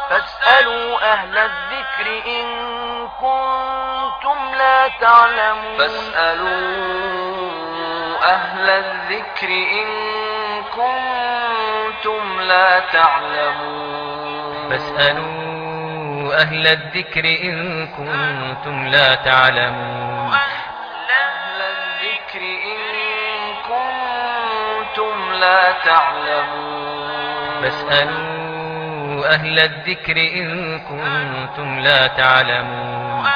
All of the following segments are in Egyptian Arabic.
فاسألوا أهل الذكر إن كنتم لا تعلمون فاسألوا أهل الذكر إن كنتم لا تعلمون فاسألوا أهل الذكر إن كنتم لا تعلمون أهل الذكر إن كنتم لا تعلمون فاسألوا أهل الذكر إن كنتم لا تعلمون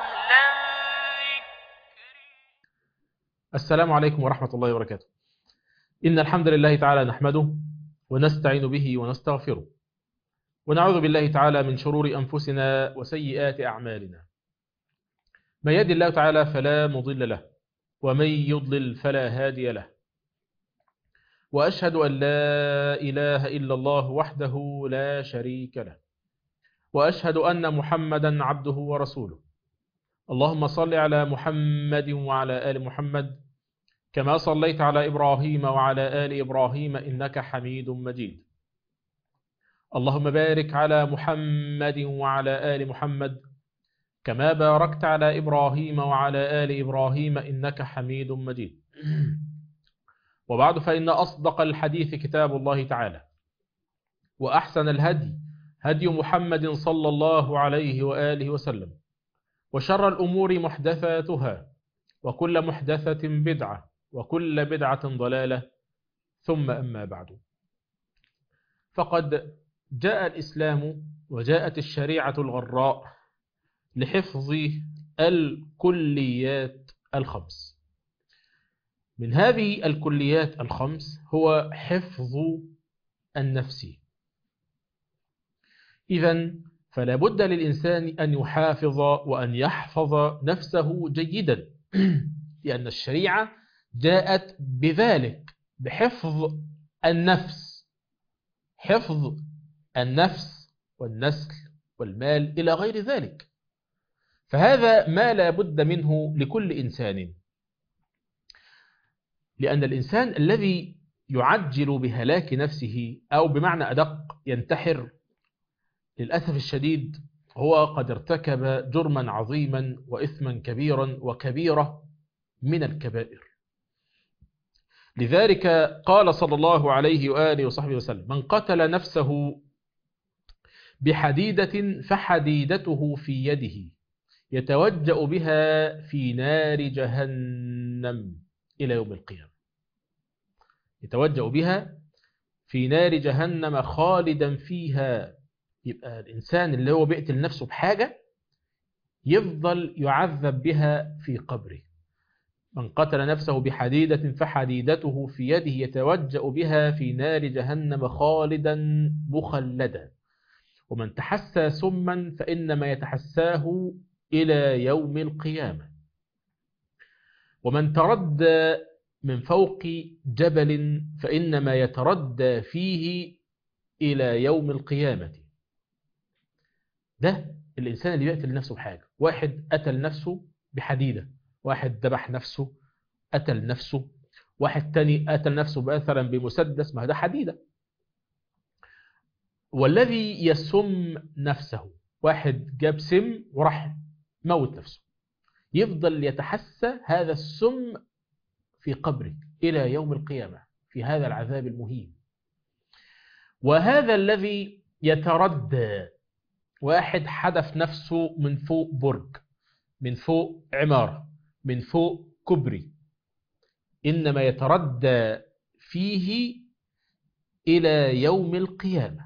السلام عليكم ورحمة الله وبركاته إن الحمد لله تعالى نحمده ونستعين به ونستغفره ونعوذ بالله تعالى من شرور أنفسنا وسيئات أعمالنا من يهد الله تعالى فلا مضل له ومن يضلل فلا هادي له وأشهد أن لا إله إلا الله وحده لا شريك له وأشهد أن محمدا عبده ورسوله اللهم صل على محمد وعلى آل محمد كما صليت على إبراهيم وعلى آل إبراهيم إنك حميد مجيد اللهم بارك على محمد وعلى آل محمد كما باركت على إبراهيم وعلى آل إبراهيم إنك حميد مجيد وبعد فإن أصدق الحديث كتاب الله تعالى وأحسن الهدي هدي محمد صلى الله عليه وآله وسلم وشر الأمور محدثاتها وكل محدثة بدعة وكل بدعة ضلالة ثم أما بعد فقد جاء الإسلام وجاءت الشريعة الغراء لحفظ الكليات الخمس من هذه الكليات الخمس هو حفظ النفس إذا فلا بد للإنسان أن يحافظ وأن يحفظ نفسه جيدا لأن الشريعة جاءت بذلك بحفظ النفس حفظ النفس والنسل والمال إلى غير ذلك فهذا ما لا بد منه لكل إنسان لأن الإنسان الذي يعجل بهلاك نفسه أو بمعنى أدق ينتحر للأسف الشديد هو قد ارتكب جرما عظيما وإثما كبيرا وكبيرة من الكبائر لذلك قال صلى الله عليه وآله وصحبه وسلم من قتل نفسه بحديدة فحديدته في يده يتوجأ بها في نار جهنم إلى يوم القيامة يتوجأ بها في نار جهنم خالدا فيها يبقى الإنسان اللي هو بيقتل نفسه بحاجة يفضل يعذب بها في قبره من قتل نفسه بحديدة فحديدته في يده يتوجأ بها في نار جهنم خالدا مخلدا ومن تحسى سما فإنما يتحساه إلى يوم القيامة ومن تردى من فوق جبل فإنما يتردى فيه إلى يوم القيامة ده الإنسان اللي يقتل نفسه بحاجة واحد قتل نفسه بحديدة واحد ذبح نفسه قتل نفسه واحد تاني قتل نفسه مثلا بمسدس ما ده حديدة والذي يسم نفسه واحد جاب سم وراح موت نفسه يفضل يتحسى هذا السم في قبره إلى يوم القيامة في هذا العذاب المهين وهذا الذي يتردى واحد حدف نفسه من فوق برج من فوق عمارة من فوق كبري إنما يتردى فيه إلى يوم القيامة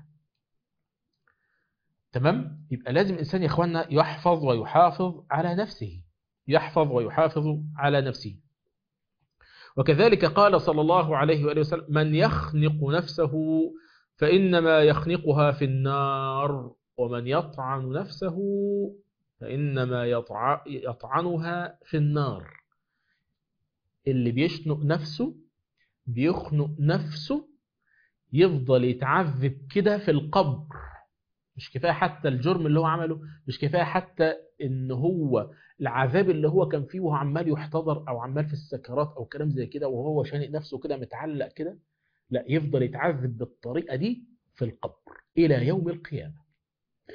تمام؟ يبقى لازم الإنسان يا إخواننا يحفظ ويحافظ على نفسه يحفظ ويحافظ على نفسه وكذلك قال صلى الله عليه وآله وسلم من يخنق نفسه فإنما يخنقها في النار ومن يطعن نفسه فإنما يطع... يطعنها في النار اللي بيشنق نفسه بيخنق نفسه يفضل يتعذب كده في القبر مش كفاية حتى الجرم اللي هو عمله مش كفاية حتى ان هو العذاب اللي هو كان فيه وهو عمال يحتضر او عمال في السكرات او كلام زي كده وهو شانق نفسه كده متعلق كده لا يفضل يتعذب بالطريقة دي في القبر الى يوم القيامة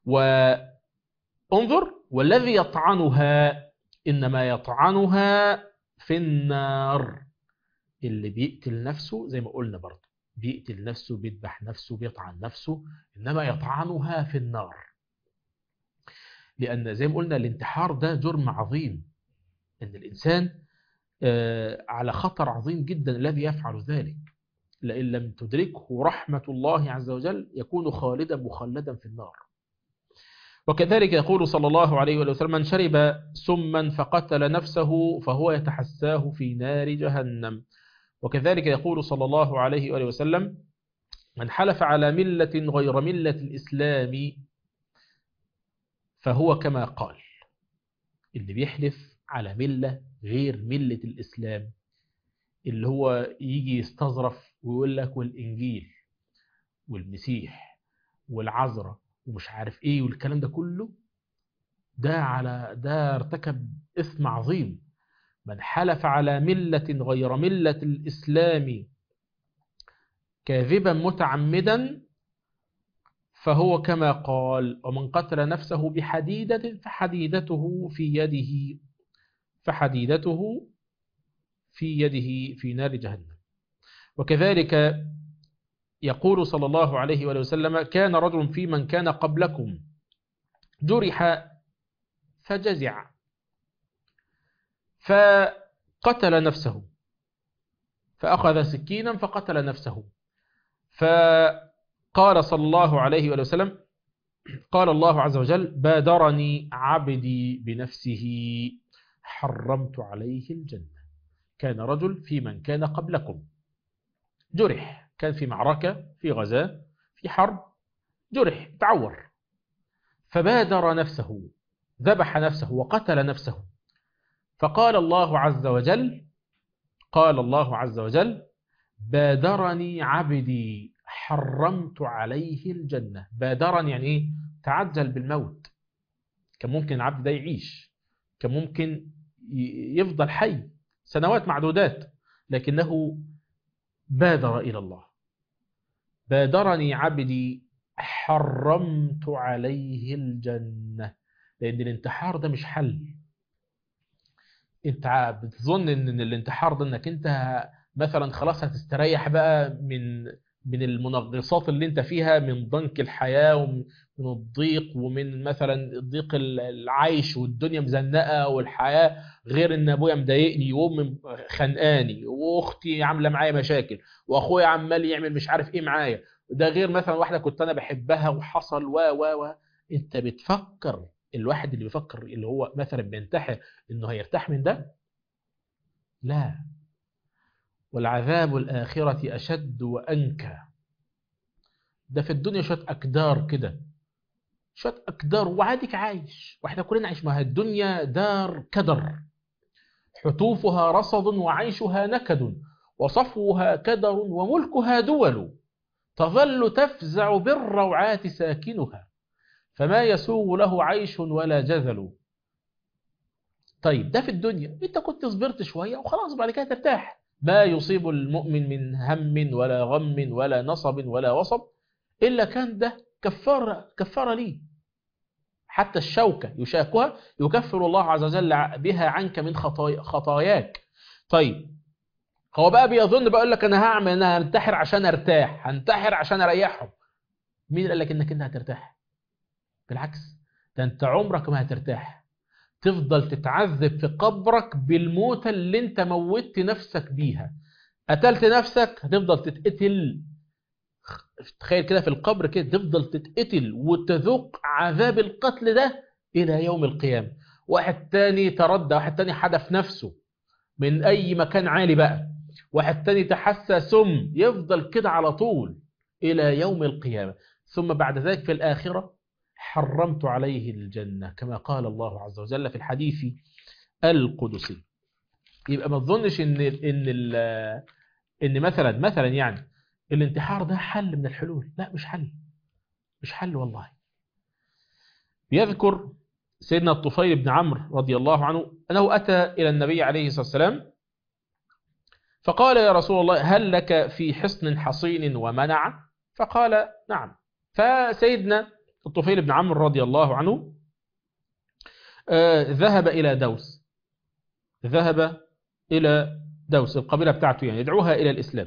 وانظر والذي يطعنها إنما يطعنها في النار اللي بيقتل نفسه زي ما قلنا برضه بيقتل نفسه بيذبح نفسه بيطعن نفسه إنما يطعنها في النار لأن زي ما قلنا الانتحار ده جرم عظيم إن الإنسان آه، على خطر عظيم جدا الذي يفعل ذلك لئن لم تدركه رحمة الله عز وجل يكون خالدا مخلدا في النار وكذلك يقول صلى الله عليه وسلم من شرب سما فقتل نفسه فهو يتحساه في نار جهنم وكذلك يقول صلى الله عليه وآله وسلم من حلف على ملة غير ملة الإسلام فهو كما قال اللي بيحلف على ملة غير ملة الإسلام اللي هو يجي يستظرف ويقول لك والإنجيل والمسيح والعذراء ومش عارف ايه والكلام ده كله ده على ده ارتكب إثم عظيم من حلف على ملة غير ملة الإسلام كاذبا متعمدا فهو كما قال ومن قتل نفسه بحديدة فحديدته في يده فحديدته في يده في نار جهنم وكذلك يقول صلى الله عليه وآله وسلم كان رجل في من كان قبلكم جرح فجزع فقتل نفسه فأخذ سكينا فقتل نفسه فقال صلى الله عليه وآله وسلم قال الله عز وجل بادرني عبدي بنفسه حرمت عليه الجنة كان رجل في من كان قبلكم جرح كان في معركة في غزاة في حرب جرح تعور فبادر نفسه ذبح نفسه وقتل نفسه فقال الله عز وجل قال الله عز وجل بادرني عبدي حرمت عليه الجنة بادرني يعني ايه تعجل بالموت كان ممكن العبد ده يعيش كان ممكن يفضل حي سنوات معدودات لكنه بادر إلى الله بادرني عبدي حرمت عليه الجنة لأن الانتحار ده مش حل انت بتظن ان الانتحار ده انك انت مثلا خلاص هتستريح بقى من من المنغصات اللي انت فيها من ضنك الحياة ومن الضيق ومن مثلا ضيق العيش والدنيا مزنقة والحياة غير ان ابويا مضايقني وامي خانقاني واختي عامله معايا مشاكل واخويا عمال يعمل مش عارف ايه معايا ده غير مثلا واحده كنت انا بحبها وحصل و و و انت بتفكر الواحد اللي بيفكر اللي هو مثلا بينتحر انه هيرتاح من ده لا والعذاب الآخرة أشد وأنكى ده في الدنيا شوية أكدار كده شوية أكدار وعادك عايش واحنا كلنا عايش ما الدنيا دار كدر حتوفها رصد وعيشها نكد وصفوها كدر وملكها دول تظل تفزع بالروعات ساكنها فما يسوغ له عيش ولا جذل طيب ده في الدنيا انت كنت صبرت شوية وخلاص بعد كده ترتاح ما يصيب المؤمن من هم ولا غم ولا نصب ولا وصب إلا كان ده كفارة كفارة ليه حتى الشوكة يشاكها يكفر الله عز وجل بها عنك من خطايا خطاياك طيب هو بقى بيظن بقول لك انا هعمل انا هنتحر عشان ارتاح هنتحر عشان اريحهم مين قال لك انك انت هترتاح بالعكس ده انت عمرك ما هترتاح تفضل تتعذب في قبرك بالموتة اللي انت موتت نفسك بيها قتلت نفسك هتفضل تتقتل تخيل كده في القبر كده تفضل تتقتل وتذوق عذاب القتل ده إلى يوم القيامة واحد تاني تردى واحد تاني حدف نفسه من أي مكان عالي بقى واحد تاني تحسى سم يفضل كده على طول إلى يوم القيامة ثم بعد ذلك في الآخرة حرمت عليه الجنة كما قال الله عز وجل في الحديث القدسي يبقى ما تظنش ان ان ان مثلا مثلا يعني الانتحار ده حل من الحلول لا مش حل مش حل والله بيذكر سيدنا الطفيل بن عمرو رضي الله عنه أنه أتى إلى النبي عليه الصلاة والسلام فقال يا رسول الله هل لك في حصن حصين ومنع فقال نعم فسيدنا الطفيل بن عمرو رضي الله عنه آه، ذهب إلى دوس ذهب إلى دوس القبيلة بتاعته يعني يدعوها إلى الإسلام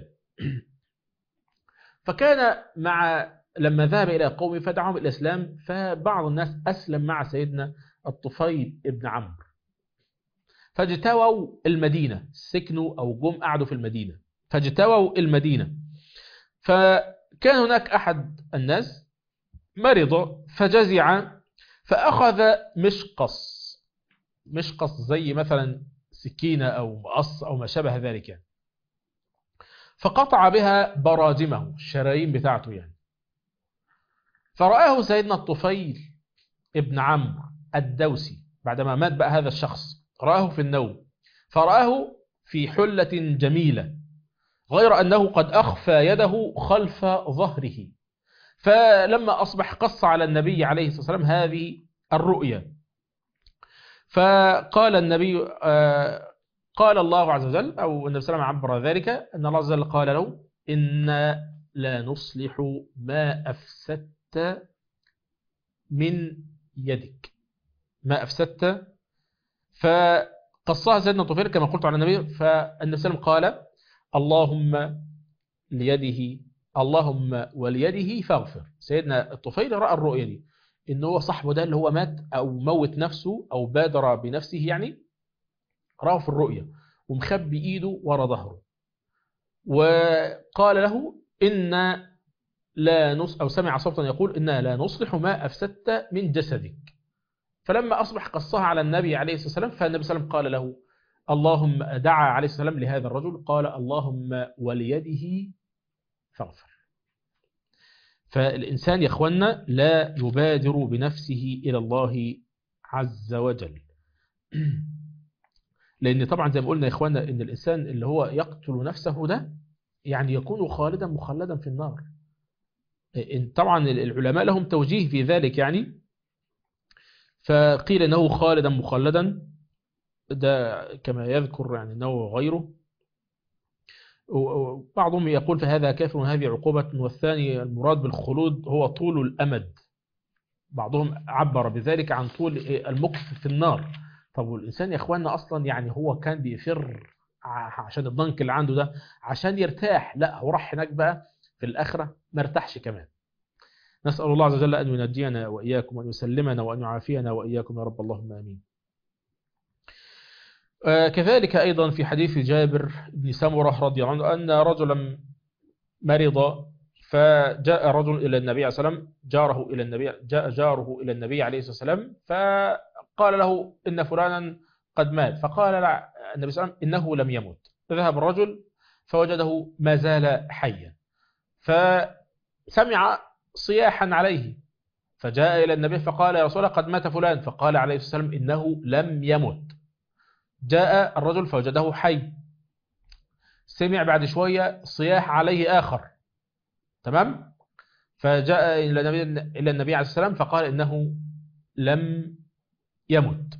فكان مع لما ذهب إلى قومه فدعاهم إلى الإسلام فبعض الناس أسلم مع سيدنا الطفيل بن عمرو فاجتووا المدينة سكنوا أو جم قعدوا في المدينة فاجتووا المدينة فكان هناك أحد الناس مرض فجزع فأخذ مشقص مشقص زي مثلا سكينة أو مقص أو ما شابه ذلك يعني. فقطع بها براجمه الشرايين بتاعته يعني فرآه سيدنا الطفيل ابن عمرو الدوسي بعدما مات بقى هذا الشخص رآه في النوم فرآه في حلة جميلة غير أنه قد أخفى يده خلف ظهره فلما أصبح قص على النبي عليه الصلاة والسلام هذه الرؤيا فقال النبي آه، قال الله عز وجل أو النبي صلى الله عليه وسلم عبر ذلك أن الله عز وجل قال له إنا لا نصلح ما أفسدت من يدك ما أفسدت فقصها سيدنا طفيل كما قلت على النبي فالنبي صلى الله عليه وسلم قال اللهم ليده اللهم وليده فاغفر سيدنا الطفيل رأى الرؤيا دي ان هو صاحبه ده اللي هو مات او موت نفسه او بادر بنفسه يعني راه في الرؤيا ومخبي ايده ورا ظهره وقال له ان لا نص او سمع صوتا يقول انا لا نصلح ما افسدت من جسدك فلما اصبح قصها على النبي عليه الصلاه والسلام فالنبي صلى الله عليه وسلم قال له اللهم دعا عليه الصلاه والسلام لهذا الرجل قال اللهم وليده فاغفر فالإنسان يا أخوانا لا يبادر بنفسه إلى الله عز وجل لأن طبعا زي ما قلنا يا أخوانا إن الإنسان اللي هو يقتل نفسه ده يعني يكون خالدا مخلدا في النار إن طبعا العلماء لهم توجيه في ذلك يعني فقيل أنه خالدا مخلدا ده كما يذكر يعني أنه غيره بعضهم يقول فهذا كافر وهذه عقوبة والثاني المراد بالخلود هو طول الأمد بعضهم عبر بذلك عن طول المكث في النار طب والإنسان يا أخواننا أصلا يعني هو كان بيفر عشان الضنك اللي عنده ده عشان يرتاح لا هو راح هناك بقى في الآخرة ما ارتاحش كمان نسأل الله عز وجل أن ينجينا وإياكم وأن يسلمنا وأن يعافينا وإياكم يا رب اللهم آمين كذلك أيضا في حديث جابر بن سمرة رضي الله عنه أن رجلا مرض فجاء رجل إلى النبي عليه الصلاة والسلام جاره إلى النبي جاء جاره إلى النبي عليه الصلاة والسلام فقال له إن فلانا قد مات فقال لا النبي صلى الله عليه وسلم إنه لم يمت فذهب الرجل فوجده ما زال حيا فسمع صياحا عليه فجاء إلى النبي فقال يا رسول الله قد مات فلان فقال عليه الصلاة والسلام إنه لم يمت جاء الرجل فوجده حي سمع بعد شوية صياح عليه آخر تمام فجاء إلى النبي, إلى النبي عليه السلام فقال إنه لم يمت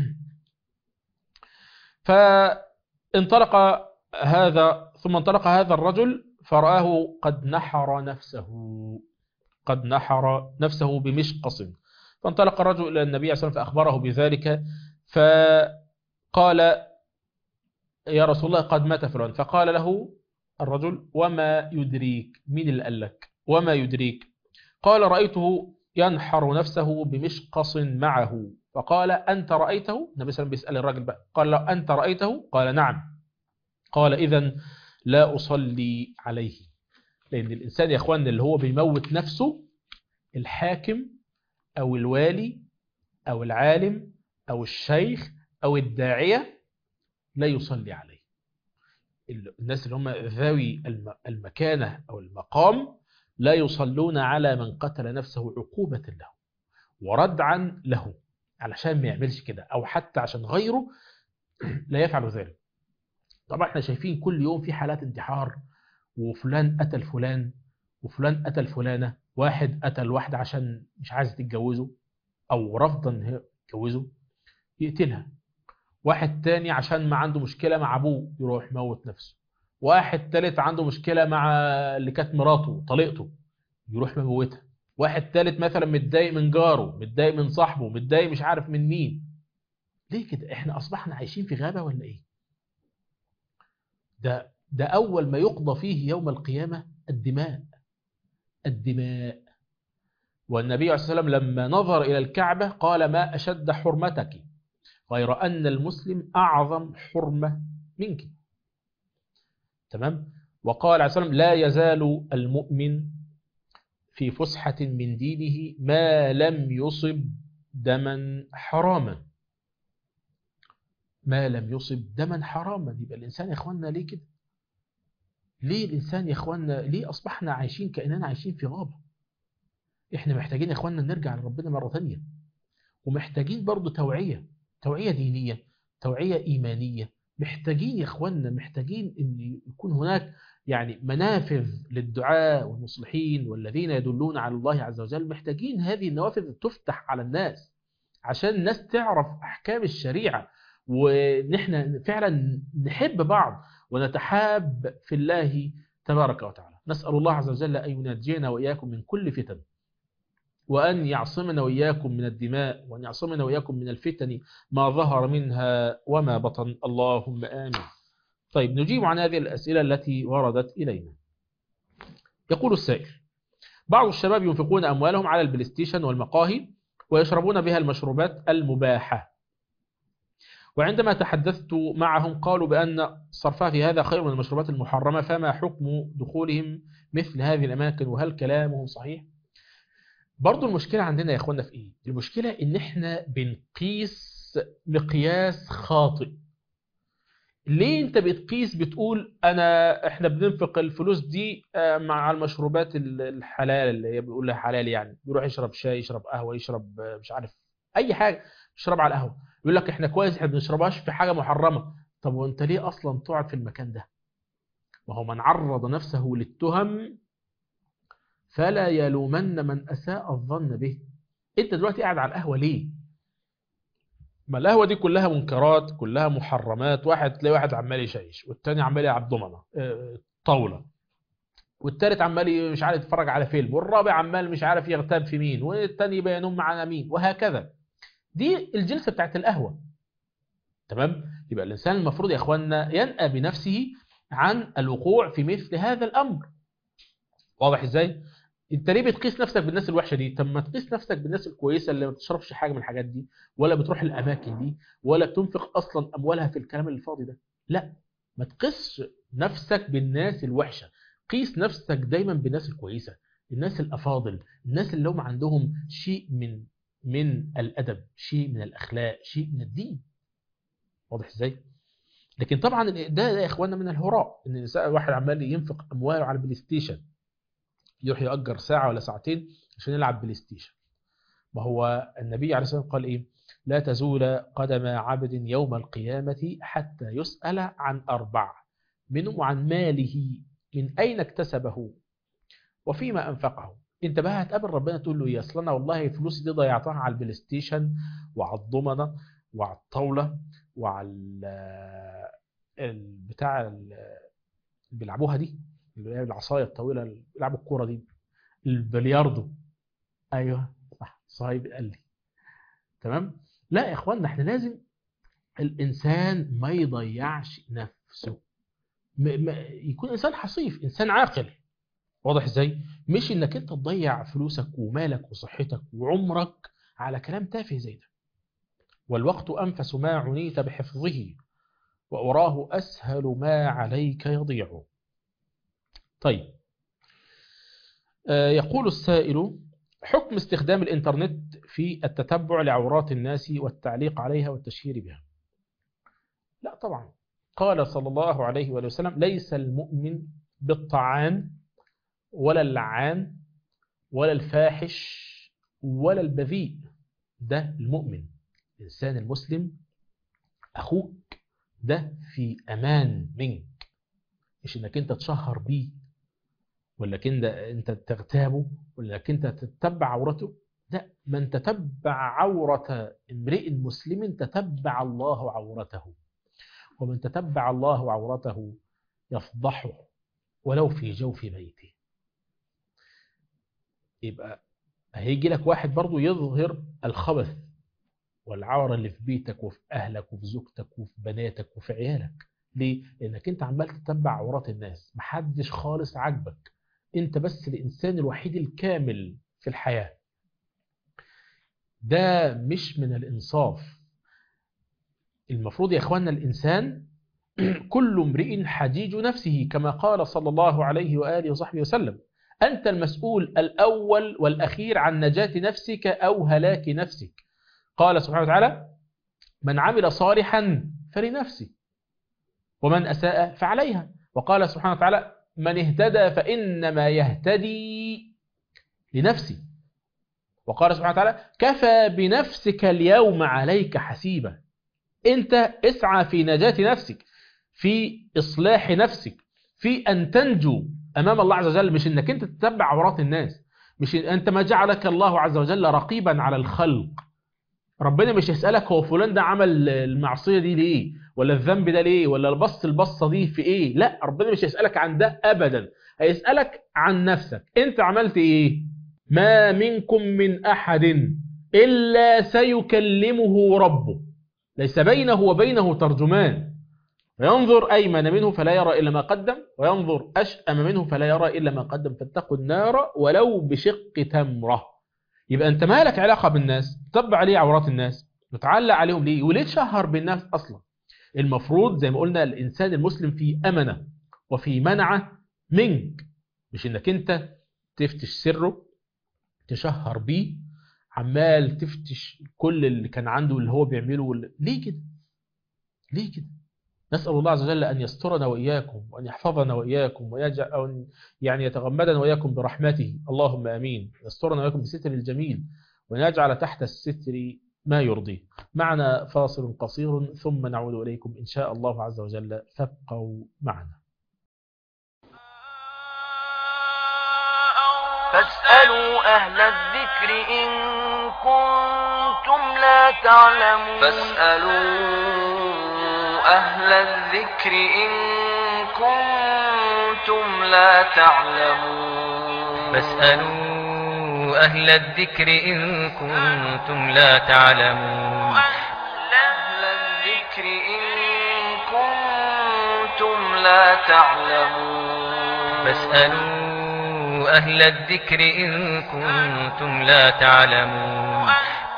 فانطلق هذا ثم انطلق هذا الرجل فرآه قد نحر نفسه قد نحر نفسه بمشقص فانطلق الرجل إلى النبي عليه الصلاة والسلام فأخبره بذلك فقال يا رسول الله قد مات فلان فقال له الرجل وما يدريك مين اللي قال لك وما يدريك قال رأيته ينحر نفسه بمشقص معه فقال أنت رأيته النبي صلى الله عليه وسلم بيسأل الراجل بقى قال له أنت رأيته قال نعم قال إذا لا أصلي عليه لأن الإنسان يا أخوان اللي هو بيموت نفسه الحاكم أو الوالي أو العالم أو الشيخ أو الداعية لا يصلي عليه الناس اللي هم ذوي المكانة أو المقام لا يصلون على من قتل نفسه عقوبة له وردعا له علشان ما يعملش كده أو حتى عشان غيره لا يفعل ذلك طبعا احنا شايفين كل يوم في حالات انتحار وفلان قتل فلان وفلان قتل فلانة واحد قتل واحدة عشان مش عايز تتجوزه أو رفضا ان يتجوزه يقتلها واحد تاني عشان ما عنده مشكلة مع أبوه يروح موت نفسه واحد تالت عنده مشكلة مع اللي كانت مراته طليقته يروح مموتها واحد تالت مثلا متضايق من جاره متضايق من صاحبه متضايق مش عارف من مين ليه كده احنا اصبحنا عايشين في غابة ولا ايه ده ده اول ما يقضى فيه يوم القيامة الدماء الدماء والنبي عليه الصلاة والسلام لما نظر إلى الكعبة قال ما أشد حرمتك غير أن المسلم أعظم حرمة منك تمام وقال عليه الصلاة والسلام لا يزال المؤمن في فسحة من دينه ما لم يصب دما حراما ما لم يصب دما حراما يبقى الإنسان يا إخواننا ليه كده ليه الإنسان يا إخواننا ليه أصبحنا عايشين كأننا عايشين في غابة إحنا محتاجين يا إخواننا نرجع لربنا مرة ثانية ومحتاجين برضو توعية توعية دينية توعية إيمانية محتاجين يا إخواننا محتاجين أن يكون هناك يعني منافذ للدعاء والمصلحين والذين يدلون على الله عز وجل محتاجين هذه النوافذ تفتح على الناس عشان الناس تعرف أحكام الشريعة ونحن فعلا نحب بعض ونتحاب في الله تبارك وتعالى نسأل الله عز وجل أن ينجينا وإياكم من كل فتن وأن يعصمنا وإياكم من الدماء وأن يعصمنا وإياكم من الفتن ما ظهر منها وما بطن اللهم آمين طيب نجيب عن هذه الأسئلة التي وردت إلينا يقول السائل بعض الشباب ينفقون أموالهم على البلايستيشن والمقاهي ويشربون بها المشروبات المباحة وعندما تحدثت معهم قالوا بأن صرفها في هذا خير من المشروبات المحرمة فما حكم دخولهم مثل هذه الأماكن وهل كلامهم صحيح؟ برضو المشكلة عندنا يا أخوانا في إيه؟ المشكلة إن إحنا بنقيس مقياس خاطئ ليه انت بتقيس بتقول انا احنا بننفق الفلوس دي مع المشروبات الحلال اللي هي بيقول لها حلال يعني بيروح يشرب شاي يشرب قهوه يشرب مش عارف اي حاجه يشرب على القهوه يقول لك احنا كويس احنا بنشربهاش في حاجه محرمه طب وانت ليه اصلا تقعد في المكان ده وهو من عرض نفسه للتهم فلا يلومن من اساء الظن به انت دلوقتي قاعد على القهوه ليه ما القهوه دي كلها منكرات كلها محرمات واحد تلاقي واحد عمال يشيش والتاني عمال يلعب دومنه طاوله والتالت عمال مش عارف يتفرج على فيلم والرابع عمال مش عارف يغتاب في مين والتاني بينهم معانا مين وهكذا دي الجلسه بتاعت القهوه تمام يبقى الانسان المفروض يا اخواننا ينأى بنفسه عن الوقوع في مثل هذا الامر واضح ازاي انت ليه بتقيس نفسك بالناس الوحشه دي طب ما تقيس نفسك بالناس الكويسه اللي ما بتشربش حاجه من الحاجات دي ولا بتروح الاماكن دي ولا بتنفق اصلا اموالها في الكلام الفاضي ده لا ما تقيسش نفسك بالناس الوحشه قيس نفسك دايما بالناس الكويسه الناس الافاضل الناس اللي هم عندهم شيء من من الادب شيء من الاخلاق شيء من الدين واضح ازاي لكن طبعا ده, ده يا اخواننا من الهراء ان الانسان واحد عمال ينفق امواله على البلاي ستيشن يروح يأجر ساعة ولا ساعتين عشان يلعب بلاي ستيشن ما هو النبي عليه الصلاة والسلام قال إيه لا تزول قدم عبد يوم القيامة حتى يسأل عن أربع منه عن ماله من أين اكتسبه وفيما أنفقه انت بقى هتقابل ربنا تقول له ايه اصل انا والله فلوسي دي ضيعتها على البلاي ستيشن وعلى الضمنه وعلى الطاوله وعلى البتاع اللي بيلعبوها دي اللي هي العصايه الطويله اللي بيلعبوا الكوره دي البلياردو ايوه صح صهيب قال لي تمام لا يا اخوانا احنا لازم الانسان ما يضيعش نفسه م- م- يكون انسان حصيف انسان عاقل واضح ازاي مش انك انت تضيع فلوسك ومالك وصحتك وعمرك على كلام تافه زي ده والوقت انفس ما عنيت بحفظه واراه اسهل ما عليك يضيع طيب يقول السائل حكم استخدام الإنترنت في التتبع لعورات الناس والتعليق عليها والتشهير بها لا طبعا قال صلى الله عليه وآله وسلم ليس المؤمن بالطعان ولا اللعان ولا الفاحش ولا البذيء ده المؤمن الإنسان المسلم أخوك ده في أمان منك مش إنك أنت تشهر بيه ولا كده انت تغتابه ولا انت تتبع عورته لا من تتبع عورة امرئ مسلم تتبع الله عورته ومن تتبع الله عورته يفضحه ولو في جوف بيته يبقى هيجي لك واحد برضو يظهر الخبث والعورة اللي في بيتك وفي أهلك وفي زوجتك وفي بناتك وفي عيالك ليه؟ لأنك أنت عمال تتبع عورات الناس محدش خالص عاجبك أنت بس الإنسان الوحيد الكامل في الحياة ده مش من الإنصاف المفروض يا إخواننا الإنسان كل امرئ حجيج نفسه كما قال صلى الله عليه وآله وصحبه وسلم أنت المسؤول الأول والأخير عن نجاة نفسك أو هلاك نفسك قال سبحانه وتعالى من عمل صالحا فلنفسه ومن أساء فعليها وقال سبحانه وتعالى من اهتدى فإنما يهتدي لنفسه وقال سبحانه وتعالى كفى بنفسك اليوم عليك حسيبا انت اسعى في نجاة نفسك في إصلاح نفسك في أن تنجو أمام الله عز وجل مش أنك أنت تتبع عورات الناس مش أنت ما جعلك الله عز وجل رقيبا على الخلق ربنا مش يسألك هو فلان ده عمل المعصية دي ليه ولا الذنب ده ليه ولا البص البصة دي في ايه لا ربنا مش يسألك عن ده أبدا هيسألك عن نفسك انت عملت ايه ما منكم من أحد إلا سيكلمه ربه ليس بينه وبينه ترجمان وينظر أيمن منه فلا يرى إلا ما قدم وينظر أشأم منه فلا يرى إلا ما قدم فاتقوا النار ولو بشق تمرة يبقى أنت مالك علاقة بالناس تتبع عليه عورات الناس وتعلق عليهم ليه وليه تشهر بالناس أصلا المفروض زي ما قلنا الإنسان المسلم في أمنة وفي منعة منك مش إنك أنت تفتش سره تشهر بيه عمال تفتش كل اللي كان عنده اللي هو بيعمله واللي... ليه كده ليه كده نسأل الله عز وجل أن يسترنا وإياكم وأن يحفظنا وإياكم ويجعل أو يعني يتغمدنا وإياكم برحمته اللهم آمين يسترنا وإياكم بستر الجميل وأن يجعل تحت الستر ما يرضيه معنا فاصل قصير ثم نعود إليكم إن شاء الله عز وجل فابقوا معنا فاسألوا أهل الذكر إن كنتم لا تعلمون فاسألوا أهل الذكر إن كنتم لا تعلمون فاسألوا أهل الذكر إن كنتم لا تعلمون أهل الذكر إن كنتم لا تعلمون فاسألوا أهل الذكر إن كنتم لا تعلمون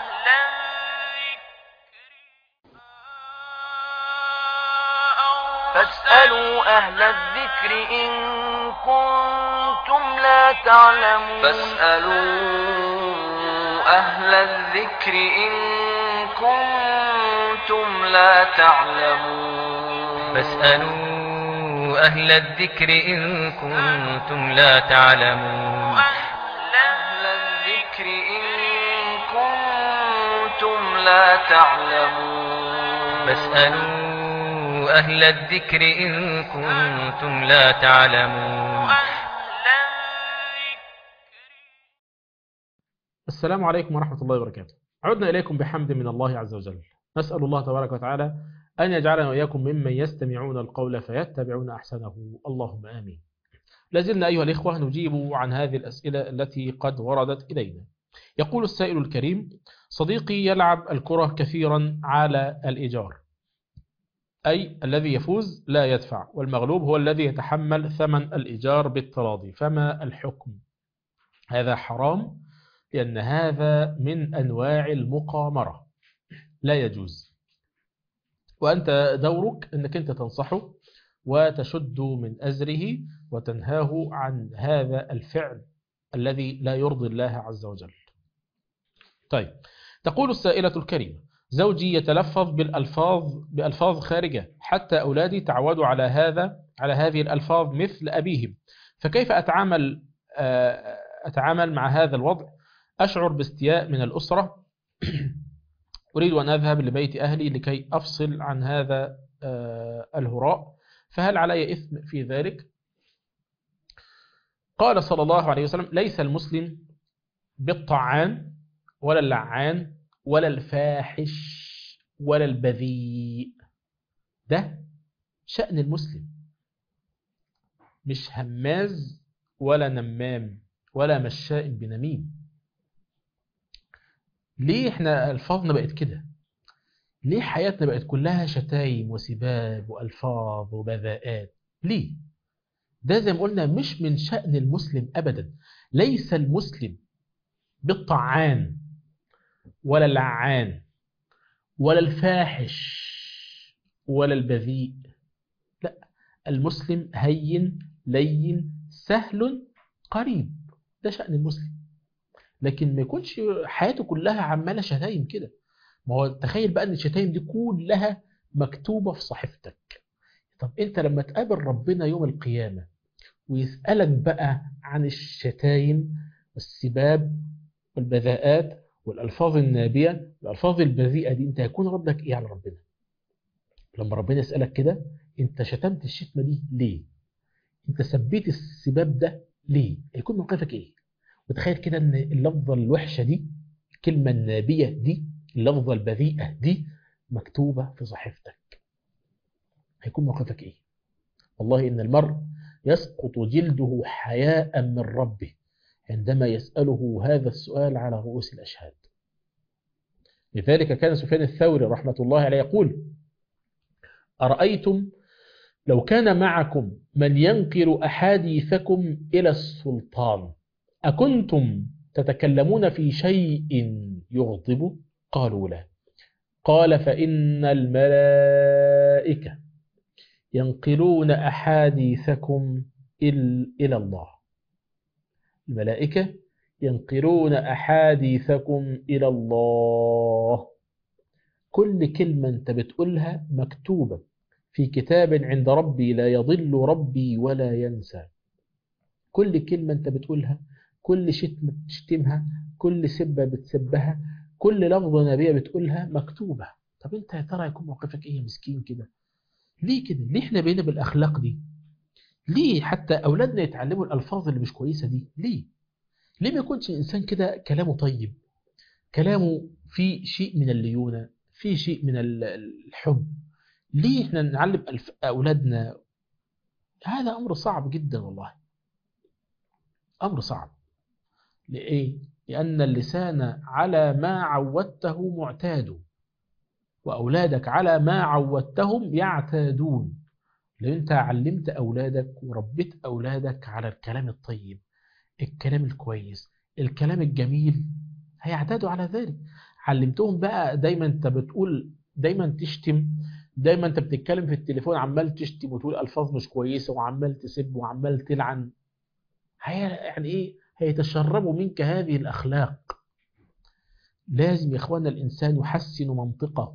فاسألوا أهل الذكر إن كنتم لا تعلمون فاسألوا أهل الذكر إن كنتم لا تعلمون فاسألوا أهل الذكر إن كنتم لا تعلمون أهل الذكر إن كنتم لا تعلمون فاسألوا أهل الذكر إن كنتم لا تعلمون السلام عليكم ورحمة الله وبركاته عدنا إليكم بحمد من الله عز وجل نسأل الله تبارك وتعالى أن يجعلنا وإياكم ممن يستمعون القول فيتبعون أحسنه اللهم آمين لازلنا أيها الإخوة نجيب عن هذه الأسئلة التي قد وردت إلينا يقول السائل الكريم صديقي يلعب الكرة كثيرا على الإيجار أي الذي يفوز لا يدفع والمغلوب هو الذي يتحمل ثمن الإيجار بالتراضي فما الحكم هذا حرام لأن هذا من أنواع المقامرة لا يجوز وأنت دورك أنك أنت تنصحه وتشد من أزره وتنهاه عن هذا الفعل الذي لا يرضي الله عز وجل طيب تقول السائلة الكريمة زوجي يتلفظ بالألفاظ بألفاظ خارجة حتى أولادي تعودوا على هذا على هذه الألفاظ مثل أبيهم فكيف أتعامل أتعامل مع هذا الوضع أشعر باستياء من الأسرة أريد أن أذهب لبيت أهلي لكي أفصل عن هذا الهراء فهل علي إثم في ذلك قال صلى الله عليه وسلم ليس المسلم بالطعان ولا اللعان ولا الفاحش ولا البذيء ده شأن المسلم مش هماز ولا نمام ولا مشاء بنميم ليه احنا الفاظنا بقت كده ليه حياتنا بقت كلها شتايم وسباب والفاظ وبذاءات ليه ده زي ما قلنا مش من شأن المسلم ابدا ليس المسلم بالطعان ولا اللعان ولا الفاحش ولا البذيء لا المسلم هين لين سهل قريب ده شأن المسلم لكن ما يكونش حياته كلها عمالة شتايم كده ما هو تخيل بقى ان الشتايم دي كلها مكتوبة في صحيفتك طب انت لما تقابل ربنا يوم القيامة ويسألك بقى عن الشتايم والسباب والبذاءات والألفاظ النابية الألفاظ البذيئة دي انت هيكون ردك ايه على ربنا لما ربنا يسألك كده انت شتمت الشتمة دي ليه انت سبيت السباب ده ليه هيكون موقفك ايه وتخيل كده ان اللفظة الوحشة دي الكلمة النابية دي اللفظة البذيئة دي مكتوبة في صحيفتك هيكون موقفك ايه والله ان المرء يسقط جلده حياء من ربه عندما يسأله هذا السؤال على رؤوس الأشهاد لذلك كان سفيان الثوري رحمة الله عليه يقول أرأيتم لو كان معكم من ينقل أحاديثكم إلى السلطان أكنتم تتكلمون في شيء يغضب قالوا لا قال فإن الملائكة ينقلون أحاديثكم إلى الله الملائكة ينقلون أحاديثكم إلى الله كل كلمة أنت بتقولها مكتوبة في كتاب عند ربي لا يضل ربي ولا ينسى كل كلمة أنت بتقولها كل شتمة بتشتمها كل سبة بتسبها كل لفظة نبية بتقولها مكتوبة طب أنت يا ترى يكون موقفك إيه يا مسكين كده ليه كده ليه احنا بقينا بالأخلاق دي ليه حتى أولادنا يتعلموا الألفاظ اللي مش كويسة دي ليه ليه ما يكونش الإنسان كده كلامه طيب كلامه في شيء من الليونة في شيء من الحب ليه احنا نعلم أولادنا هذا أمر صعب جدا والله أمر صعب لإيه؟ لأن اللسان على ما عودته معتاد وأولادك على ما عودتهم يعتادون لو أنت علمت أولادك وربيت أولادك على الكلام الطيب الكلام الكويس الكلام الجميل هيعتادوا على ذلك علمتهم بقى دايما أنت بتقول دايما تشتم دايما أنت بتتكلم في التليفون عمال تشتم وتقول ألفاظ مش كويسة وعمال تسب وعمال تلعن هي يعني إيه هيتشربوا منك هذه الأخلاق لازم يا إخوانا الإنسان يحسن منطقه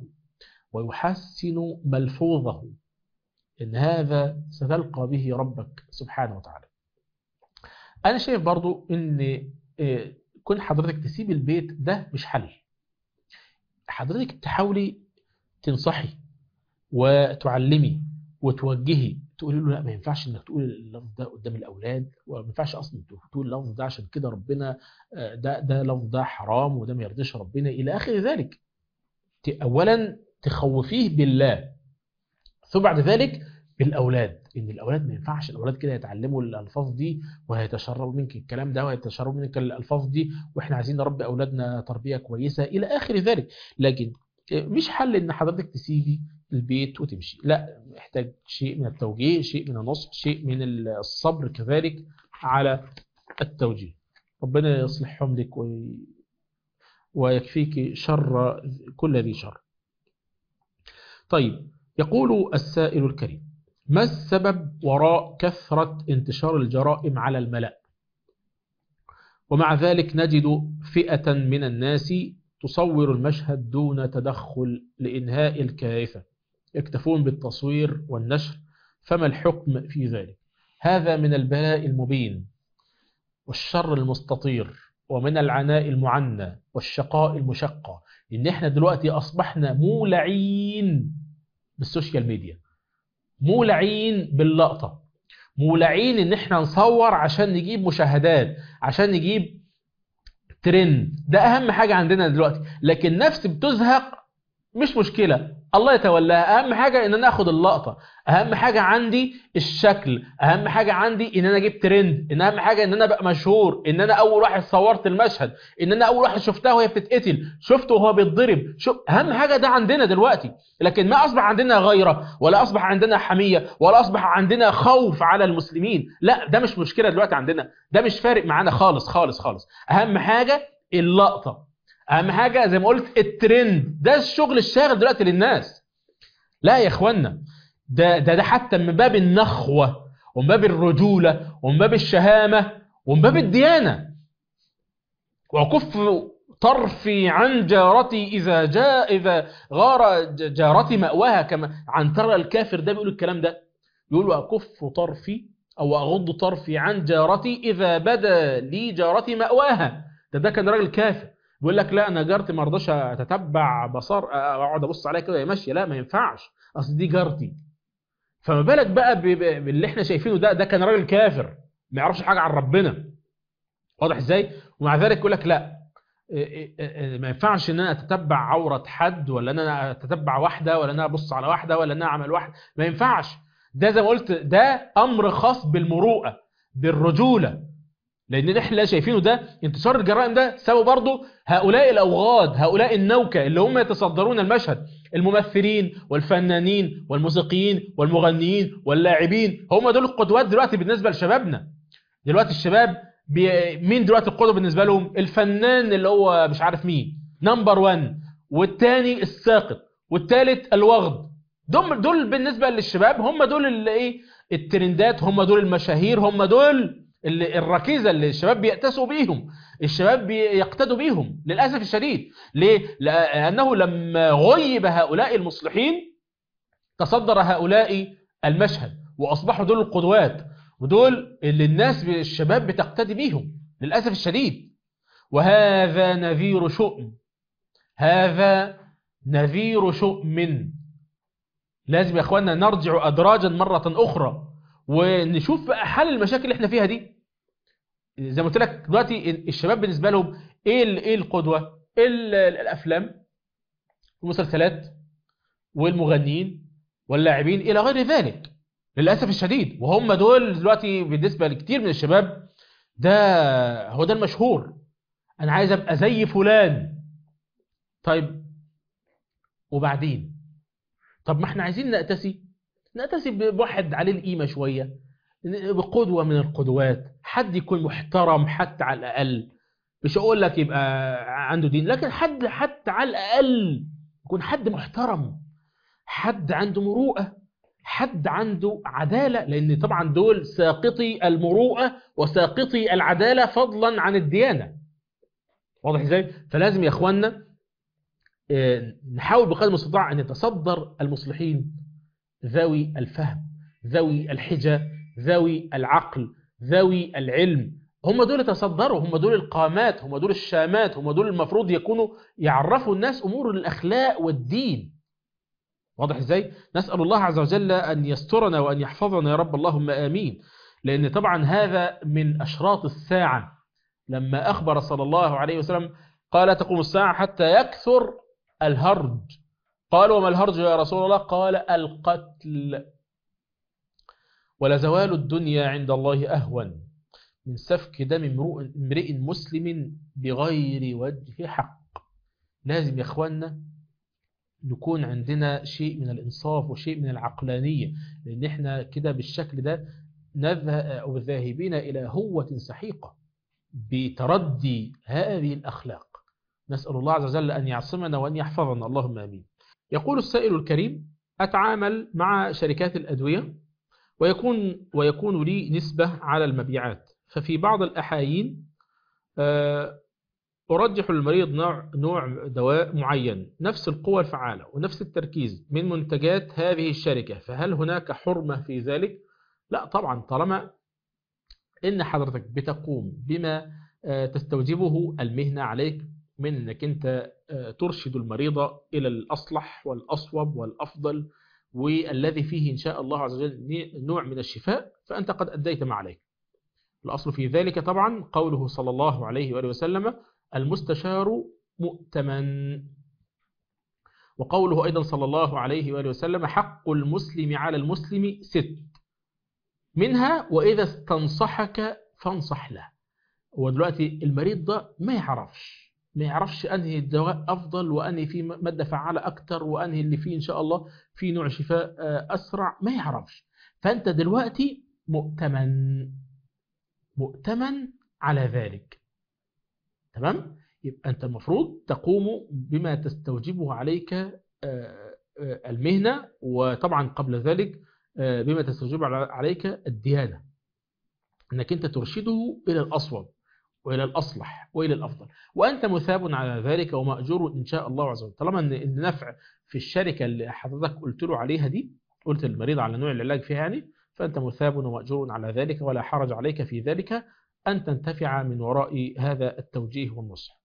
ويحسن ملفوظه إن هذا ستلقى به ربك سبحانه وتعالى أنا شايف برضو إن كون حضرتك تسيب البيت ده مش حل حضرتك تحاولي تنصحي وتعلمي وتوجهي تقولي له لا ما ينفعش انك تقول اللفظ ده قدام الاولاد وما ينفعش اصلا تقول اللفظ ده عشان كده ربنا ده ده لفظ ده حرام وده ما يرضيش ربنا الى اخر ذلك اولا تخوفيه بالله ثم بعد ذلك بالاولاد ان الاولاد ما ينفعش الاولاد كده يتعلموا الالفاظ دي وهيتشربوا منك الكلام ده وهيتشربوا منك الالفاظ دي واحنا عايزين نربي اولادنا تربيه كويسه الى اخر ذلك لكن مش حل ان حضرتك تسيبي البيت وتمشي لا محتاج شيء من التوجيه شيء من النصح شيء من الصبر كذلك على التوجيه ربنا يصلحهم لك وي... ويكفيك شر كل ذي شر طيب يقول السائل الكريم ما السبب وراء كثرة انتشار الجرائم على الملأ ومع ذلك نجد فئة من الناس تصور المشهد دون تدخل لإنهاء الكارثة يكتفون بالتصوير والنشر فما الحكم في ذلك هذا من البلاء المبين والشر المستطير ومن العناء المعنى والشقاء المشقى إن إحنا دلوقتي أصبحنا مولعين بالسوشيال ميديا مولعين باللقطة مولعين إن إحنا نصور عشان نجيب مشاهدات عشان نجيب ترند ده أهم حاجة عندنا دلوقتي لكن نفس بتزهق مش مشكلة الله يتولاها أهم حاجة إن أنا أخد اللقطة أهم حاجة عندي الشكل أهم حاجة عندي إن أنا أجيب ترند إن أهم حاجة إن أنا أبقى مشهور إن أنا أول واحد صورت المشهد إن أنا أول واحد شفتها وهي بتتقتل شفته وهو بيتضرب شوف أهم حاجة ده عندنا دلوقتي لكن ما أصبح عندنا غيرة ولا أصبح عندنا حمية ولا أصبح عندنا خوف على المسلمين لا ده مش مشكلة دلوقتي عندنا ده مش فارق معانا خالص خالص خالص أهم حاجة اللقطة اهم حاجه زي ما قلت الترند ده الشغل الشاغل دلوقتي للناس لا يا اخوانا ده ده ده حتى من باب النخوه ومن باب الرجوله ومن باب الشهامه ومن باب الديانه وكف طرفي عن جارتي اذا جاء اذا غار ج- جارتي ماواها كما عن ترى الكافر ده بيقول الكلام ده بيقول اكف طرفي او اغض طرفي عن جارتي اذا بدا لي جارتي ماواها ده ده كان راجل كافر بيقول لك لا انا جارتي ما ارضاش اتتبع بصر اقعد ابص عليها كده وهي ماشيه لا ما ينفعش اصل دي جارتي فما بالك بقى ب- ب- باللي احنا شايفينه ده ده كان راجل كافر ما يعرفش حاجه عن ربنا واضح ازاي ومع ذلك يقول لك لا إيه إيه إيه ما ينفعش ان انا اتتبع عوره حد ولا ان انا اتتبع واحده ولا ان انا ابص على واحده ولا ان انا اعمل واحده ما ينفعش ده زي ما قلت ده امر خاص بالمروءه بالرجوله لان احنا شايفينه ده انتشار الجرائم ده سبب برضه هؤلاء الاوغاد هؤلاء النوكه اللي هم يتصدرون المشهد الممثلين والفنانين والموسيقيين والمغنيين واللاعبين هم دول القدوات دلوقتي بالنسبه لشبابنا دلوقتي الشباب بي... مين دلوقتي القدوه بالنسبه لهم الفنان اللي هو مش عارف مين نمبر 1 والتاني الساقط والتالت الوغد دول دول بالنسبه للشباب هم دول اللي ايه الترندات هم دول المشاهير هم دول اللي الركيزه اللي الشباب بيأتسوا بيهم الشباب بيقتدوا بيهم للاسف الشديد ليه لانه لما غيب هؤلاء المصلحين تصدر هؤلاء المشهد واصبحوا دول القدوات ودول اللي الناس الشباب بتقتدي بيهم للاسف الشديد وهذا نذير شؤم هذا نذير شؤم لازم يا اخوانا نرجع ادراجا مره اخرى ونشوف بقى حل المشاكل اللي احنا فيها دي زي ما قلت لك دلوقتي الشباب بالنسبه لهم ايه ال- ايه القدوه ال- الافلام والمسلسلات والمغنيين واللاعبين الى غير ذلك للاسف الشديد وهم دول دلوقتي بالنسبه لكتير من الشباب ده هو ده المشهور انا عايز ابقى زي فلان طيب وبعدين طب ما احنا عايزين نأتسي نأتسي بواحد عليه القيمة شوية بقدوة من القدوات حد يكون محترم حتى على الأقل مش أقول لك يبقى عنده دين لكن حد حتى على الأقل يكون حد محترم حد عنده مروءة حد عنده عدالة لأن طبعا دول ساقطي المروءة وساقطي العدالة فضلا عن الديانة واضح ازاي؟ فلازم يا اخوانا آه، نحاول بقدر المستطاع ان نتصدر المصلحين ذوي الفهم ذوي الحجة ذوي العقل ذوي العلم هم دول يتصدروا هم دول القامات هم دول الشامات هم دول المفروض يكونوا يعرفوا الناس امور الاخلاق والدين واضح ازاي نسال الله عز وجل ان يسترنا وان يحفظنا يا رب اللهم امين لان طبعا هذا من اشراط الساعه لما اخبر صلى الله عليه وسلم قال لا تقوم الساعه حتى يكثر الهرج قال وما الهرج يا رسول الله قال القتل ولزوال الدنيا عند الله أهون من سفك دم امرؤ- امرئ مسلم بغير وجه حق لازم يا اخوانا نكون عندنا شيء من الإنصاف وشيء من العقلانية لأن احنا كده بالشكل ده نذهب أو ذاهبين إلى هوة سحيقة بتردي هذه الأخلاق نسأل الله عز وجل أن يعصمنا وأن يحفظنا اللهم آمين يقول السائل الكريم أتعامل مع شركات الأدوية ويكون ويكون لي نسبة على المبيعات ففي بعض الأحايين آه، أرجح للمريض نوع نوع دواء معين نفس القوة الفعالة ونفس التركيز من منتجات هذه الشركة فهل هناك حرمة في ذلك؟ لا طبعا طالما إن حضرتك بتقوم بما آه، تستوجبه المهنة عليك من أنك أنت آه، ترشد المريض إلى الأصلح والأصوب والأفضل والذي فيه إن شاء الله عز وجل نوع من الشفاء فأنت قد أديت ما عليك الأصل في ذلك طبعا قوله صلى الله عليه وآله وسلم المستشار مؤتمن وقوله أيضا صلى الله عليه وآله وسلم حق المسلم على المسلم ست منها وإذا استنصحك فانصح له هو دلوقتي المريض ده ما يعرفش ما يعرفش أنهي الدواء أفضل وأنهي فيه مادة فعالة أكتر وأنهي اللي فيه إن شاء الله فيه نوع شفاء آه، أسرع ما يعرفش فأنت دلوقتي مؤتمن مؤتمن على ذلك تمام يبقى أنت المفروض تقوم بما تستوجبه عليك آه، آه، المهنة وطبعا قبل ذلك آه، بما تستوجب على- عليك الديانة أنك أنت ترشده إلى الأصوب وإلى الأصلح وإلى الأفضل وأنت مثاب على ذلك ومأجور إن شاء الله عز وجل طالما أن النفع في الشركة اللي حضرتك قلت له عليها دي قلت للمريض على نوع العلاج فيها يعني فأنت مثاب ومأجور على ذلك ولا حرج عليك في ذلك أن تنتفع من وراء هذا التوجيه والنصح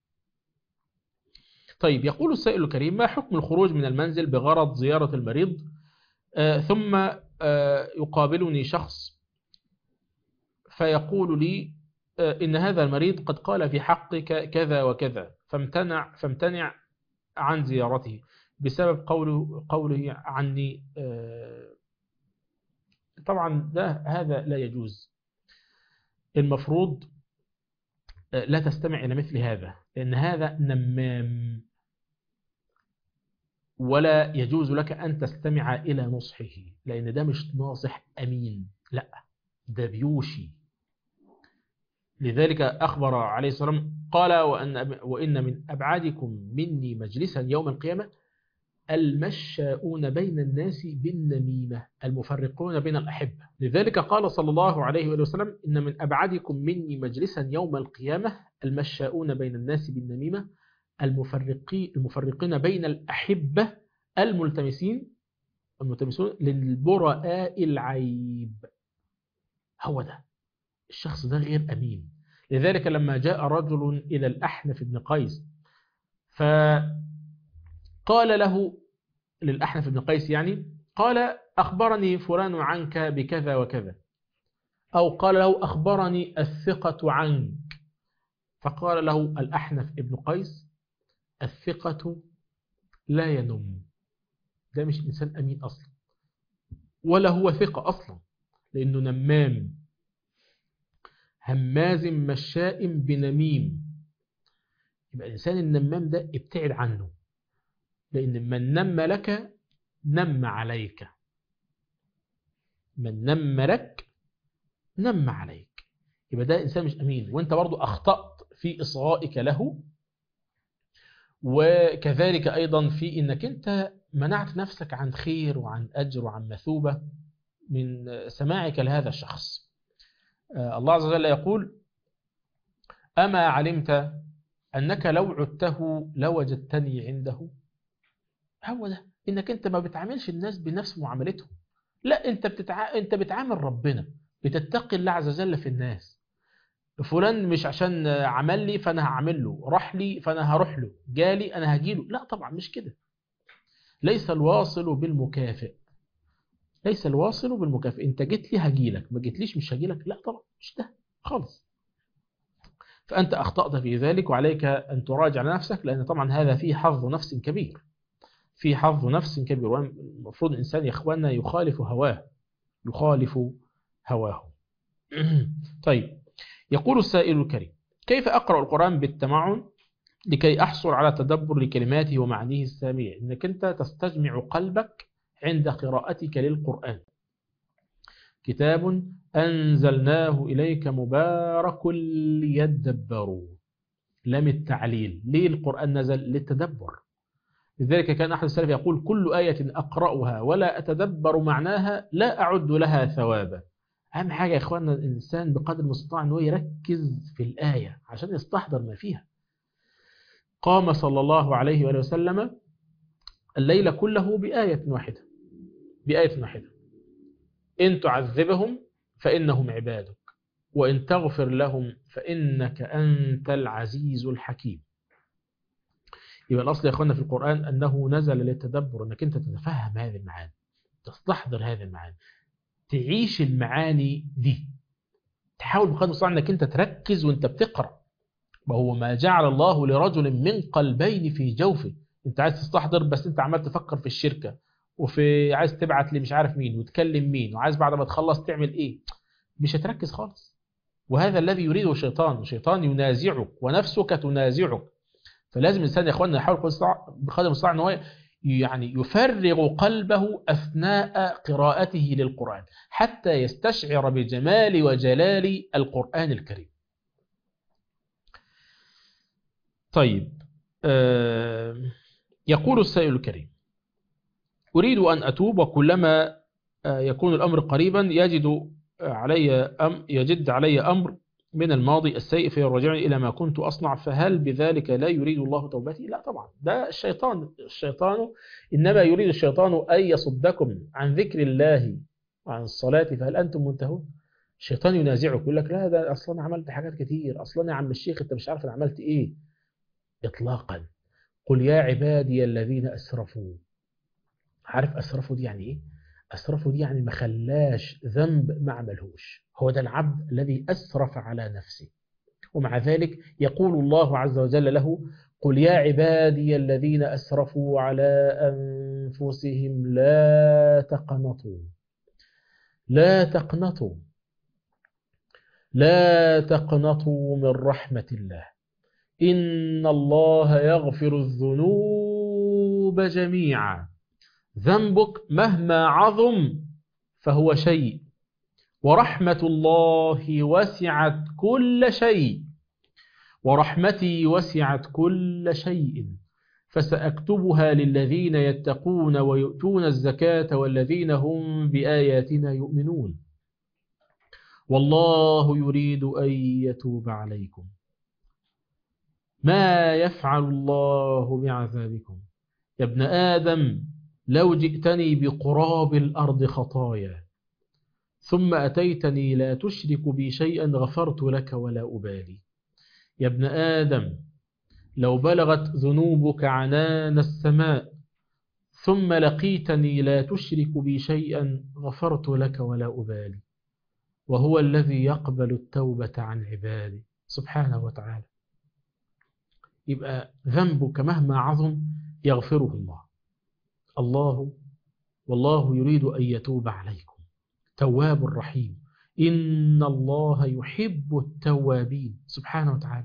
طيب يقول السائل الكريم ما حكم الخروج من المنزل بغرض زيارة المريض آه ثم آه يقابلني شخص فيقول لي آه إن هذا المريض قد قال في حقك كذا وكذا فامتنع, فامتنع عن زيارته بسبب قوله, قوله عني آه طبعا ده هذا لا يجوز المفروض آه، لا تستمع إلى مثل هذا لأن هذا نمام ولا يجوز لك أن تستمع إلى نصحه لأن ده مش ناصح أمين لا ده بيوشي لذلك أخبر عليه الصلاة والسلام قال وأن, وإن من أبعادكم مني مجلسا يوم القيامة المشاؤون بين الناس بالنميمة المفرقون بين الأحبة لذلك قال صلى الله عليه وآله وسلم إن من أبعدكم مني مجلسا يوم القيامة المشاؤون بين الناس بالنميمة المفرقي المفرقين بين الأحبة الملتمسين الملتمسون للبراء العيب هو ده الشخص ده غير أمين لذلك لما جاء رجل إلى الأحنف بن قيس فقال له للأحنف بن قيس يعني قال أخبرني فلان عنك بكذا وكذا أو قال له أخبرني الثقة عنك فقال له الأحنف بن قيس الثقة لا ينم ده مش إنسان أمين أصلا ولا هو ثقة أصلا لأنه نمام هماز مشاء بنميم يبقى الإنسان النمام ده ابتعد عنه لأن من نم لك نم عليك من نم لك نم عليك يبقى ده إنسان مش أمين وانت برضو أخطأت في إصغائك له وكذلك أيضا في إنك أنت منعت نفسك عن خير وعن أجر وعن مثوبة من سماعك لهذا الشخص الله عز وجل يقول أما علمت أنك لو عدته لوجدتني عنده هو ده إنك أنت ما بتعاملش الناس بنفس معاملتهم لا أنت, بتتع... أنت بتعامل ربنا بتتقي الله عز وجل في الناس فلان مش عشان عمل لي فأنا هعمل له راح لي فأنا هروح له جالي أنا هجيله لا طبعا مش كده ليس الواصل بالمكافئ ليس الواصل بالمكافئ انت جيت لي هجيلك ما جيتليش مش هجيلك لا طبعا مش ده خالص فأنت أخطأت في ذلك وعليك أن تراجع نفسك لأن طبعا هذا فيه حظ نفس كبير فيه حظ نفس كبير المفروض الإنسان يا إخواننا يخالف هواه يخالف هواه طيب يقول السائل الكريم كيف أقرأ القرآن بالتمعن لكي أحصل على تدبر لكلماته ومعانيه السامية إنك أنت تستجمع قلبك عند قراءتك للقرآن كتاب أنزلناه إليك مبارك ليدبروا لم التعليل ليه القرآن نزل للتدبر لذلك كان أحد السلف يقول كل آية أقرأها ولا أتدبر معناها لا أعد لها ثوابا أهم حاجة يا إخواننا الإنسان بقدر المستطاع أنه يركز في الآية عشان يستحضر ما فيها قام صلى الله عليه وآله وسلم الليل كله بآية واحدة بآية واحدة إن تعذبهم فإنهم عبادك وإن تغفر لهم فإنك أنت العزيز الحكيم يبقى الأصل يا أخوانا في القرآن أنه نزل للتدبر أنك أنت تتفهم هذه المعاني تستحضر هذه المعاني تعيش المعاني دي تحاول بقدر المستطاع أنك أنت تركز وأنت بتقرأ وهو ما جعل الله لرجل من قلبين في جوفه انت عايز تستحضر بس انت عمال تفكر في الشركه وفي عايز تبعت لي مش عارف مين وتكلم مين وعايز بعد ما تخلص تعمل ايه مش هتركز خالص وهذا الذي يريده الشيطان الشيطان ينازعك ونفسك تنازعك فلازم الانسان يا اخواننا يحاول بقدر المستطاع ان هو يعني يفرغ قلبه اثناء قراءته للقران حتى يستشعر بجمال وجلال القران الكريم طيب آه يقول السائل الكريم أريد أن أتوب وكلما يكون الأمر قريبا يجد علي أم يجد علي أمر من الماضي السيء فيرجعني إلى ما كنت أصنع فهل بذلك لا يريد الله توبتي؟ لا طبعا ده الشيطان الشيطان إنما يريد الشيطان أن يصدكم عن ذكر الله وعن الصلاة فهل أنتم منتهون؟ الشيطان ينازعك يقول لك لا ده أصلا أنا عملت حاجات كتير أصلا يا عم الشيخ أنت مش عارف أنا عملت إيه إطلاقا قل يا عبادي الذين أسرفوا عارف أسرفوا دي يعني إيه؟ أسرفوا دي يعني ما خلاش ذنب ما عملهوش هو ده العبد الذي أسرف على نفسه ومع ذلك يقول الله عز وجل له قل يا عبادي الذين أسرفوا على أنفسهم لا تقنطوا لا تقنطوا لا تقنطوا من رحمة الله إن الله يغفر الذنوب جميعا ذنبك مهما عظم فهو شيء ورحمة الله وسعت كل شيء ورحمتي وسعت كل شيء فسأكتبها للذين يتقون ويؤتون الزكاة والذين هم بآياتنا يؤمنون والله يريد أن يتوب عليكم ما يفعل الله بعذابكم يا ابن آدم لو جئتني بقراب الأرض خطايا ثم أتيتني لا تشرك بي شيئا غفرت لك ولا أبالي يا ابن آدم لو بلغت ذنوبك عنان السماء ثم لقيتني لا تشرك بي شيئا غفرت لك ولا أبالي وهو الذي يقبل التوبة عن عباده سبحانه وتعالى يبقى ذنبك مهما عظم يغفره الله الله والله يريد أن يتوب عليكم تواب رحيم إن الله يحب التوابين سبحانه وتعالى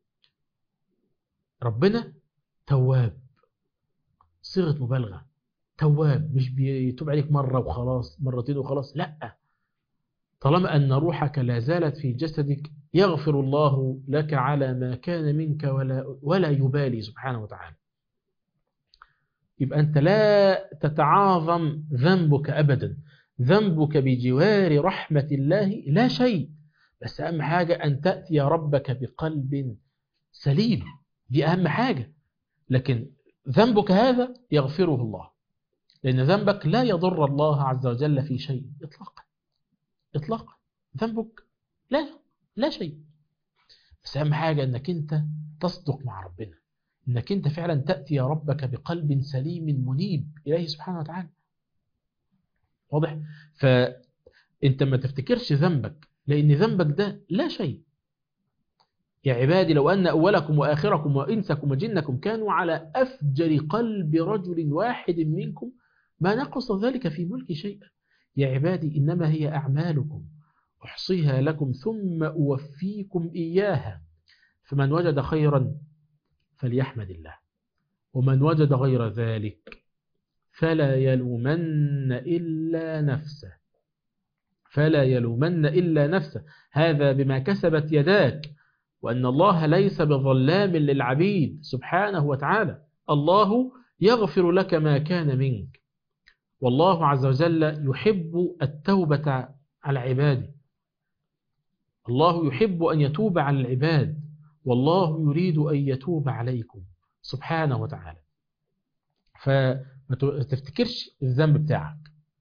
ربنا تواب صيغة مبالغة تواب مش بيتوب عليك مرة وخلاص مرتين وخلاص لا طالما أن روحك لا زالت في جسدك يغفر الله لك على ما كان منك ولا, ولا يبالي سبحانه وتعالى يبقى أنت لا تتعاظم ذنبك أبدا ذنبك بجوار رحمة الله لا شيء بس أهم حاجة أن تأتي ربك بقلب سليم دي أهم حاجة لكن ذنبك هذا يغفره الله لأن ذنبك لا يضر الله عز وجل في شيء إطلاقا إطلاقا ذنبك لا لا شيء بس أهم حاجة أنك أنت تصدق مع ربنا أنك أنت فعلا تأتي ربك بقلب سليم منيب إليه سبحانه وتعالى واضح فأنت ما تفتكرش ذنبك لأن ذنبك ده لا شيء يا عبادي لو أن أولكم وآخركم وإنسكم وجنكم كانوا على أفجر قلب رجل واحد منكم ما نقص ذلك في ملك شيئا يا عبادي إنما هي أعمالكم أحصيها لكم ثم أوفيكم إياها فمن وجد خيرا فليحمد الله ومن وجد غير ذلك فلا يلومن إلا نفسه فلا يلومن إلا نفسه هذا بما كسبت يداك وأن الله ليس بظلام للعبيد سبحانه وتعالى الله يغفر لك ما كان منك والله عز وجل يحب التوبة على عباده الله يحب أن يتوب على العباد والله يريد أن يتوب عليكم سبحانه وتعالى فما تفتكرش الذنب بتاعك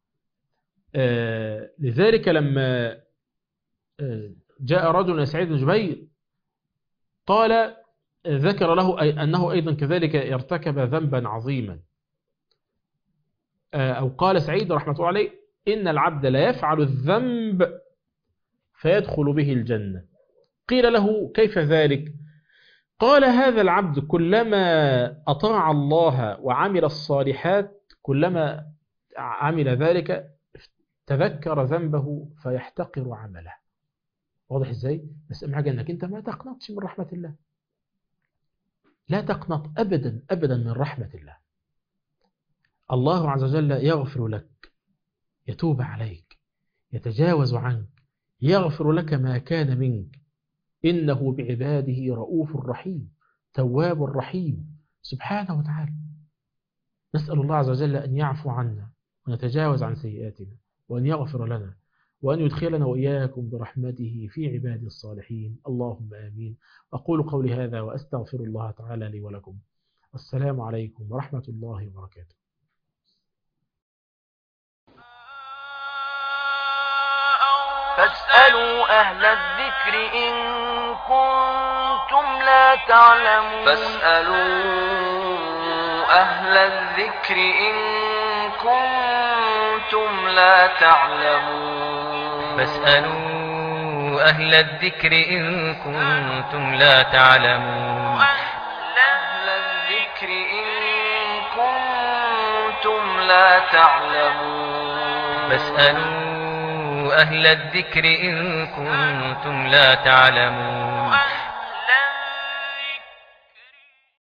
آه لذلك لما آه جاء رجل إلى سعيد بن جبير قال ذكر له أنه أيضا كذلك ارتكب ذنبا عظيما آه أو قال سعيد رحمة الله عليه إن العبد لا يفعل الذنب فيدخل به الجنة قيل له كيف ذلك قال هذا العبد كلما أطاع الله وعمل الصالحات كلما عمل ذلك تذكر ذنبه فيحتقر عمله واضح ازاي بس اهم حاجه انك انت ما تقنطش من رحمه الله لا تقنط ابدا ابدا من رحمه الله الله عز وجل يغفر لك يتوب عليك يتجاوز عنك يغفر لك ما كان منك إنه بعباده رؤوف رحيم تواب رحيم سبحانه وتعالى نسأل الله عز وجل أن يعفو عنا ونتجاوز عن سيئاتنا وأن يغفر لنا وأن يدخلنا وإياكم برحمته في عباده الصالحين اللهم آمين أقول قولي هذا وأستغفر الله تعالى لي ولكم السلام عليكم ورحمة الله وبركاته فاسألوا أهل الذكر إن كنتم لا تعلمون فاسألوا أهل الذكر إن كنتم لا تعلمون فاسألوا أهل الذكر إن كنتم لا تعلمون أهل الذكر إن كنتم لا تعلمون فاسألوا أهل الذكر إن كنتم لا تعلمون